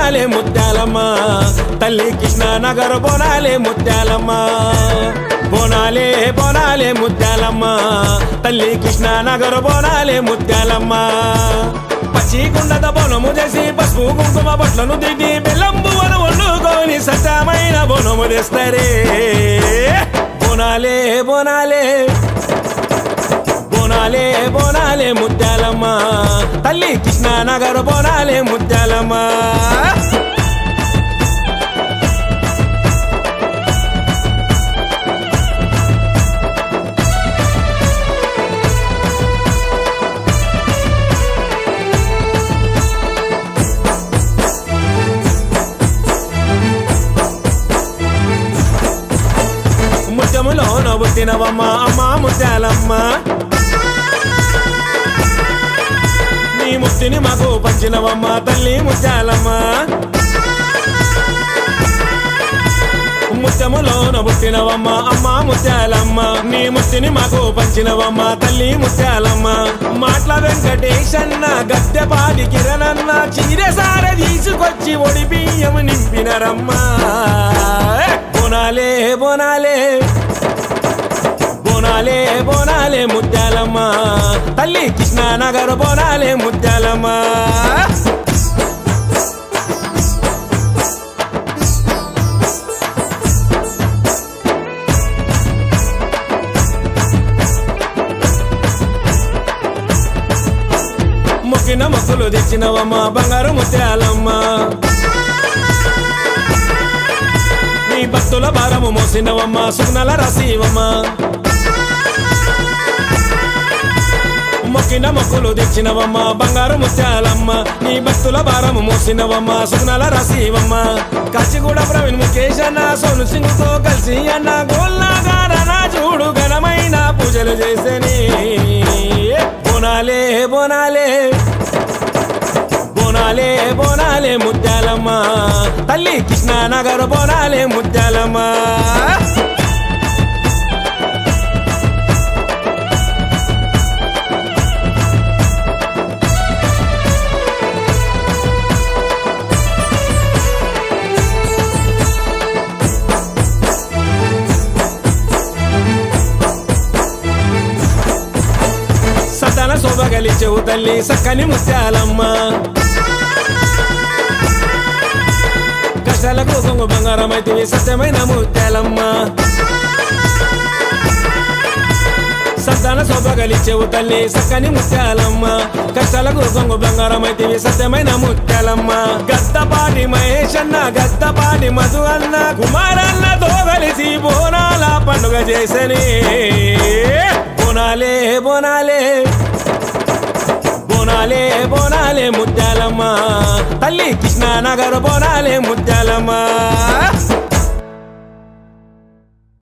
బోనాలే ముత్యాలమ్మ తల్లి కృష్ణానగర్ బోనాలే ముత్యాలమ్మ బోనాలే బోనాలే ముత్యాలమ్మ తల్లి కృష్ణానగర్ బోనాలే ముత్యాలమ్మ పచ్చి కుండద బోనము చేసి పసుపు కుంకుమ బొట్లను దిగి బెల్లంబు వన వండుకొని సత్యమైన బోనము తెస్తారే బోనాలే బోనాలే బోనాలే బోనాలే ముత్యాలమ్మ తల్లి కృష్ణానగర్ బోనాలే ముత్యాలమ్మ ముత్యములోన పుట్టినవమ్మ అమ్మ ముత్యాలమ్మ నీ ముక్తిని మాకు పంచినవమ్మ తల్లి ముత్యాలమ్మ ముత్యములోన పుట్టినవమ్మ అమ్మ ముత్యాలమ్మ నీ ముక్తిని మాకు పంచినవమ్మ తల్లి ముత్యాలమ్మ మాటల వెంకటేశన్న గద్దెపాటి కిరణన్న చీరసార తీసుకొచ్చి ఒడి బియ్యం నింపినరమ్మ బోనాలే బోనాలే బోనాలే బోనాలే ముత్యాలమ్మ తల్లి కృష్ణానగర్ బోనాలే ముత్యాలమ్మ మొక్కిన మొక్కులు తెచ్చినవమ్మ బంగారు ముత్యాలమ్మ నీ భక్తుల భారము మోసినవమ్మ సుగ్నల రసీవమ్మ మొక్కిన మొక్కులు తెచ్చినవమ్మ బంగారు ముత్యాలమ్మ నీ భక్తుల భారము మోసినవమ్మ సుగ్నల రసీవమ్మ కచ్చిగూడ ప్రవీణ్ ముఖేష్ అన్న సోను సింగ్ తో కలిసి అన్న గోల్లాగారన చూడు ఘనమైన పూజలు చేసని బోనాలే బోనాలే బోనాలే బోనాలే ముత్యాలమ్మ తల్లి కృష్ణానగర్ బోనాలే ముత్యాలమ్మ సతన శోభగలి చెవు తల్లి సక్కని ముత్యాలమ్మ కష్టాలకు కొంగు బంగారం అయితే సత్యమైన ముత్యాలమ్మ సంతాన శోభగలి చెవు తల్లి సక్కని ముత్యాలమ్మ కష్టాలకు కొంగు బంగారం అయితే సత్యమైన ముత్యాలమ్మ గద్దపాటి మహేష్ అన్న గద్దపాటి మధు అన్న కుమారన్నతో కలిసి బోనాల పండుగ చేసని బోనాలే బోనాలే బోనాలే బోనాలే ముత్యాలమ్మ తల్లి కృష్ణానగర్ బోనాలే ముత్యాలమ్మ